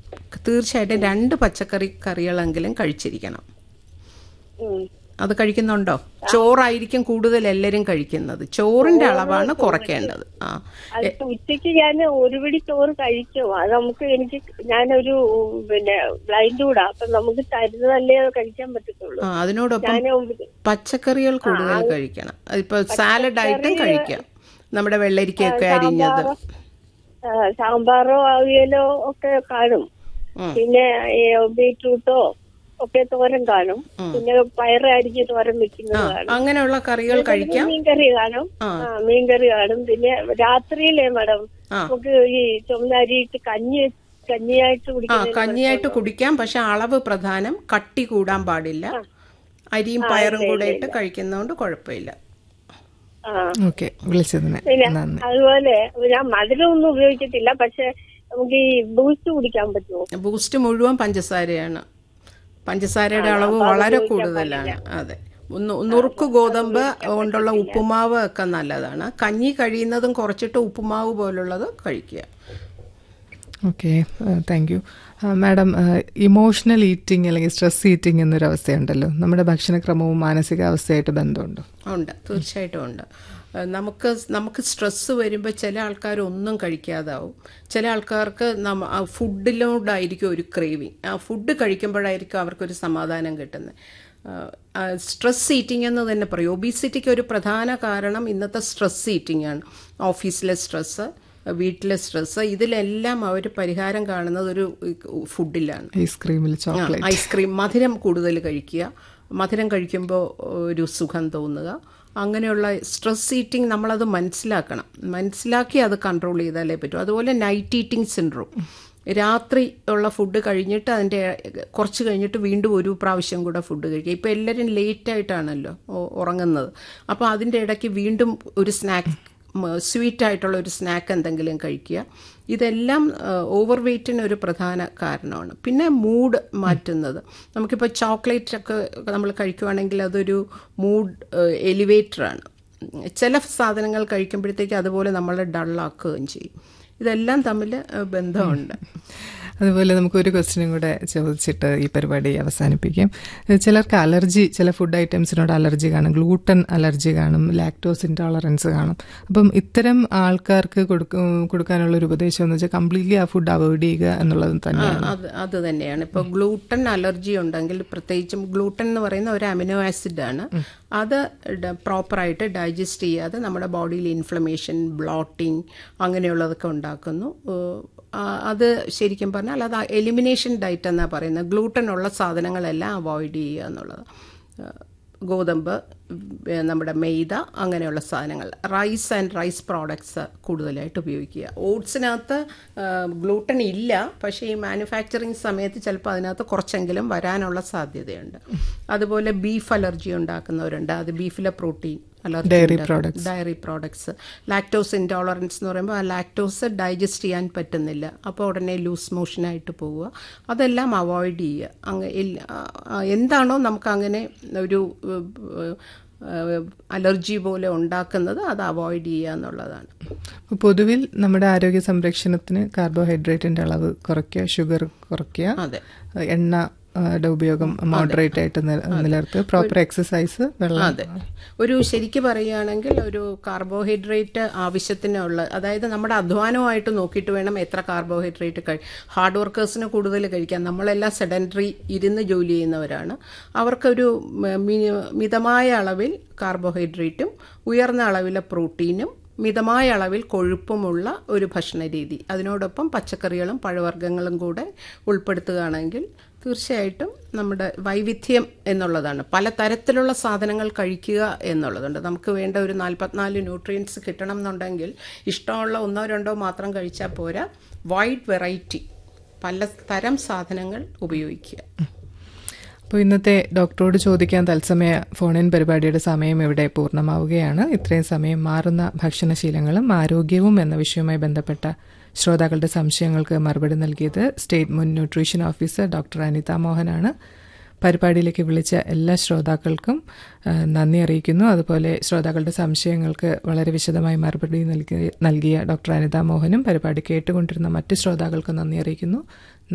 തീർച്ചയായിട്ടും രണ്ട് പച്ചക്കറി കറികളെങ്കിലും കഴിച്ചിരിക്കണം ഉം. അത് കഴിക്കുന്നുണ്ടോ ചോറായിരിക്കും കൂടുതൽ എല്ലാവരും കഴിക്കുന്നത് ചോറിന്റെ അളവാണ് കുറയ്ക്കേണ്ടത് ആ അതിപ്പോ ഉച്ചയ്ക്ക് ഞാൻ ഒരു പിടി ചോറ് കഴിക്കും അത് നമുക്ക് എനിക്ക് ഞാനൊരു പിന്നെ ബ്ലൈൻഡ് കൂടാ അപ്പൊ നമുക്ക് തരുന്നതല്ലേ അത് കഴിക്കാൻ പറ്റത്തുള്ളൂ ആ, അതിനോടൊപ്പം ഞാൻ പച്ചക്കറികൾ കൂടുതൽ കഴിക്കണം ഇപ്പൊ സാലഡ് ആയിട്ടും കഴിക്കാം നമ്മുടെ വെള്ളരിക്കയൊക്കെ അരിഞ്ഞത് സാമ്പാറോ അവിയലോ ഒക്കെ കാണും ഉം. പിന്നെ ഈ ബീറ്റ്റൂട്ടോ ഒക്കെ തോരൻ കാണും പിന്നെ പയറ് അരിഞ്ഞ് തോരൻ വെക്കുന്നത് കാണും അങ്ങനെയുള്ള കറികൾ കഴിക്കാം മീൻകറി കാണും ആ. ആ മീൻകറി കാണും പിന്നെ രാത്രിയിലേ മാഡം ആ. നമുക്ക് ഈ ചുമന്ന അരിയിട്ട് കഞ്ഞി കഞ്ഞിയായിട്ട് ആ കുടിക്കുന്നത് കഞ്ഞിയായിട്ട് കുടിക്കാം പക്ഷെ അളവ് പ്രധാനം കട്ടി കൂടാൻ പാടില്ല അരിയും പയറും കൂടെ ഇട്ട് കഴിക്കുന്നതുകൊണ്ട് കുഴപ്പമില്ല ആ ഓക്കെ വിളിച്ചതിന് പിന്നെ നന്ദി അതുപോലെ ഞാൻ മധുരം ഒന്നും ഉപയോഗിച്ചിട്ടില്ല പക്ഷെ നമുക്ക് ഈ ബൂസ്റ്റ് കുടിക്കാൻ പറ്റുമോ ബൂസ്റ്റ് മുഴുവൻ പഞ്ചസാരയാണ് പഞ്ചസാരയുടെ അളവ് വളരെ കൂടുതലാണ് അതെ ഒന്ന് നുറുക്ക് ഗോതമ്പ് കൊണ്ടുള്ള ഉപ്പുമാവ് ഒക്കെ നല്ലതാണ് കഞ്ഞി കഴിയുന്നതും കുറച്ചിട്ട് ഉപ്പുമാവ് പോലുള്ളത് കഴിക്കുക okay thank you madam emotional eating അല്ലെങ്കിൽ സ്ട്രെസ് ഈറ്റിംഗ് എന്നൊരു അവസ്ഥയുണ്ടല്ലോ നമ്മുടെ ഭക്ഷണക്രമവും മാനസികാവസ്ഥയായിട്ട് ബന്ധമുണ്ടോ ഉണ്ട് തീർച്ചയായിട്ടും ഉണ്ട് ഏഹ് നമുക്ക് നമുക്ക് സ്ട്രെസ്സ് വരുമ്പോൾ ചില ആൾക്കാർ ഒന്നും കഴിക്കാതാവും ചില ആൾക്കാർക്ക് നമ്മ ആ ഫുഡിലോടായിരിക്കും ഒരു ക്രേവിങ് ആ ഫുഡ് കഴിക്കുമ്പോഴായിരിക്കും അവർക്കൊരു സമാധാനം കിട്ടുന്നത് സ്ട്രെസ് ഈറ്റിംഗ് എന്ന് തന്നെ പറയും ഒബീസിറ്റിക്ക് ഒരു പ്രധാന കാരണം ഇന്നത്തെ സ്ട്രെസ് ഈറ്റിംഗ് ആണ് ഓഫീസിലെ സ്ട്രെസ്സ് വീട്ടിലെ സ്ട്രെസ്സ് ഇതിലെല്ലാം അവർ പരിഹാരം കാണുന്നത് ഒരു ഫുഡിലാണ് ഐസ്ക്രീമിൽ ചോക്ലേറ്റ് ഐസ്ക്രീം മധുരം കൂടുതൽ കഴിക്കുക മധുരം കഴിക്കുമ്പോൾ ഒരു സുഖം തോന്നുക അങ്ങനെയുള്ള സ്ട്രെസ് ഈറ്റിംഗ് നമ്മളത് മനസ്സിലാക്കണം മനസ്സിലാക്കി അത് കൺട്രോൾ ചെയ്താലേ പറ്റൂ അതുപോലെ നൈറ്റ് ഈറ്റിംഗ് സിൻഡ്രോം രാത്രി ഉള്ള ഫുഡ് കഴിഞ്ഞിട്ട് അതിൻ്റെ കുറച്ച് കഴിഞ്ഞിട്ട് വീണ്ടും ഒരു പ്രാവശ്യം കൂടെ ഫുഡ് കഴിക്കുക ഇപ്പോൾ എല്ലാവരും ലേറ്റ് ആയിട്ടാണല്ലോ ഉ- ഉറങ്ങുന്നത് അപ്പോൾ അതിൻ്റെ ഇടയ്ക്ക് വീണ്ടും ഒരു സ്നാക്ക് സ്വീറ്റ് ആയിട്ടുള്ള ഒരു സ്നാക്ക് എന്തെങ്കിലും കഴിക്കുക ഇതെല്ലാം ഓവർ വെയ്റ്റിന് ഒരു പ്രധാന കാരണമാണ് പിന്നെ മൂഡ് മാറ്റുന്നത് നമുക്കിപ്പോൾ ചോക്ലേറ്റ് ഒക്കെ നമ്മൾ കഴിക്കുവാണെങ്കിൽ അതൊരു മൂഡ് എലിവേറ്ററാണ് ചില സാധനങ്ങൾ കഴിക്കുമ്പോഴത്തേക്ക് അതുപോലെ നമ്മളെ ഡള്ളാക്കുകയും ചെയ്യും ഇതെല്ലാം തമ്മിൽ ബന്ധമുണ്ട് അതുപോലെ നമുക്ക് ഒരു ക്വസ്റ്റ്യനും കൂടെ ചോദിച്ചിട്ട് ഈ പരിപാടി അവസാനിപ്പിക്കാം ചിലർക്ക് അലർജി ചില ഫുഡ് ഐറ്റംസിനോട് അലർജി കാണും ഗ്ലൂട്ടൻ അലർജി കാണും ലാക്ടോസ് ഇൻടോളറൻസ് കാണും അപ്പം ഇത്തരം ആൾക്കാർക്ക് കൊടുക്ക- കൊടുക്കാനുള്ള ഒരു ഉപദേശം എന്ന് വെച്ചാൽ കംപ്ലീറ്റ്ലി ആ ഫുഡ് അവോയ്ഡ് ചെയ്യുക എന്നുള്ളത് ആ, തന്നെയാണ് അത് അത് തന്നെയാണ് ഇപ്പോൾ ഗ്ലൂട്ടൻ അലർജി ഉണ്ടെങ്കിൽ പ്രത്യേകിച്ചും ഗ്ലൂട്ടൻ എന്ന് പറയുന്ന ഒരു അമിനോ ആസിഡ് ആണ് അത് പ്രോപ്പറായിട്ട് ഡൈജസ്റ്റ് ചെയ്യാതെ നമ്മുടെ ബോഡിയിൽ ഇൻഫ്ലമേഷൻ ബ്ലോട്ടിങ് അങ്ങനെയുള്ളതൊക്കെ ഉണ്ടാക്കുന്നു ഏഹ്, ആ, അത് ശരിക്കും പറഞ്ഞാൽ അത് എലിമിനേഷൻ ഡയറ്റ് എന്നാണ് പറയുന്നത് ഗ്ലൂട്ടൻ ഉള്ള സാധനങ്ങളെല്ലാം അവോയ്ഡ് ചെയ്യുക എന്നുള്ളത് ഏഹ്, ഗോതമ്പ് ഏഹ്, നമ്മുടെ മെയ്ത അങ്ങനെയുള്ള സാധനങ്ങൾ റൈസ് ആൻഡ് റൈസ് പ്രോഡക്ട്സ് കൂടുതലായിട്ട് ഉപയോഗിക്കുക ഓട്സിനകത്ത് ഗ്ലൂട്ടൻ ഇല്ല പക്ഷേ ഈ മാനുഫാക്ചറിങ് സമയത്ത് ചിലപ്പോൾ അതിനകത്ത് കുറച്ചെങ്കിലും വരാനുള്ള സാധ്യതയുണ്ട് അതുപോലെ ബീഫ് അലർജി ഉണ്ടാക്കുന്നവരുണ്ട് അത് ബീഫിലെ പ്രോട്ടീൻ അലർജി Dairy ഉണ്ടാക്കും. products. Dairy products lactose intolerance എന്ന് പറയുമ്പോൾ ആ ലാക്ടോസ് ഡൈജസ്റ്റ് ചെയ്യാൻ പറ്റുന്നില്ല അപ്പോൾ ഉടനെ ലൂസ് മോഷനായിട്ട് പോവുക അതെല്ലാം അവോയ്ഡ് ചെയ്യുക അങ്ങ് ഇല്ല- ആ, ആ, എന്താണോ നമുക്ക് അങ്ങനെ ഒരു അലർജി പോലെ ഉണ്ടാക്കുന്നത് അത് അവോയ്ഡ് ചെയ്യുക എന്നുള്ളതാണ് അപ്പോൾ പൊതുവിൽ നമ്മുടെ ആരോഗ്യ സംരക്ഷണത്തിന് കാർബോഹൈഡ്രേറ്റിന്റെ അളവ് കുറയ്ക്കുക ഷുഗർ കുറയ്ക്കുക അതെ എണ്ണ ആ, യുടെ ഉപയോഗം മോഡറേറ്റ് ആയിട്ട് നില- നിലനിർത്തുക പ്രോപ്പർ എക്സസൈസ് വെള്ളം അതെ ഒരു ശരിക്ക് പറയുകയാണെങ്കിൽ ഒരു കാർബോഹൈഡ്രേറ്റ് ആവശ്യത്തിനുള്ള അതായത് നമ്മുടെ അധ്വാനമായിട്ട് നോക്കിയിട്ട് വേണം എത്ര കാർബോഹൈഡ്രേറ്റ് കഴി ഹാർഡ് വർക്കേഴ്സിന് കൂടുതൽ കഴിക്കാൻ നമ്മളെല്ലാം സെഡൻറ്ററി ഇരുന്ന് ജോലി ചെയ്യുന്നവരാണ് അവർക്കൊരു മ- മി- മിതമായ അളവിൽ കാർബോഹൈഡ്രേറ്റും ഉയർന്ന അളവിലെ പ്രോട്ടീനും മിതമായ അളവിൽ കൊഴുപ്പുമുള്ള ഒരു ഭക്ഷണ രീതി അതിനോടൊപ്പം പച്ചക്കറികളും പഴവർഗ്ഗങ്ങളും കൂടെ ഉൾപ്പെടുത്തുകയാണെങ്കിൽ തീർച്ചയായിട്ടും നമ്മുടെ വൈവിധ്യം എന്നുള്ളതാണ് പല തരത്തിലുള്ള സാധനങ്ങൾ കഴിക്കുക എന്നുള്ളതുണ്ട് നമുക്ക് വേണ്ട ഒരു നാൽപ്പത്തിനാല് ന്യൂട്രിയൻസ് കിട്ടണം എന്നുണ്ടെങ്കിൽ ഇഷ്ടമുള്ള ഒന്നോ രണ്ടോ മാത്രം കഴിച്ചാൽ പോരാ വൈഡ് വെറൈറ്റി പല തരം സാധനങ്ങൾ ഉപയോഗിക്കുക അപ്പോൾ ഇന്നത്തെ ഡോക്ടറോട് ചോദിക്കാൻ തത്സമയ ഫോണിൻ പരിപാടിയുടെ സമയം ഇവിടെ പൂർണ്ണമാവുകയാണ് ഇത്രയും സമയം മാറുന്ന ഭക്ഷണശീലങ്ങളും ആരോഗ്യവും എന്ന വിഷയവുമായി ബന്ധപ്പെട്ട ശ്രോതാക്കളുടെ സംശയങ്ങൾക്ക് മറുപടി നൽകിയത് സ്റ്റേറ്റ് മുൻ ന്യൂട്രീഷൻ ഓഫീസർ ഡോക്ടർ അനിത മോഹനാണ് പരിപാടിയിലേക്ക് വിളിച്ച എല്ലാ ശ്രോതാക്കൾക്കും ആ, നന്ദി അറിയിക്കുന്നു അതുപോലെ ശ്രോതാക്കളുടെ സംശയങ്ങൾക്ക് വളരെ വിശദമായി മറുപടി നൽകിയ നൽകിയ ഡോക്ടർ അനിത മോഹനും പരിപാടി കേട്ടുകൊണ്ടിരുന്ന മറ്റ് ശ്രോതാക്കൾക്കും നന്ദി അറിയിക്കുന്നു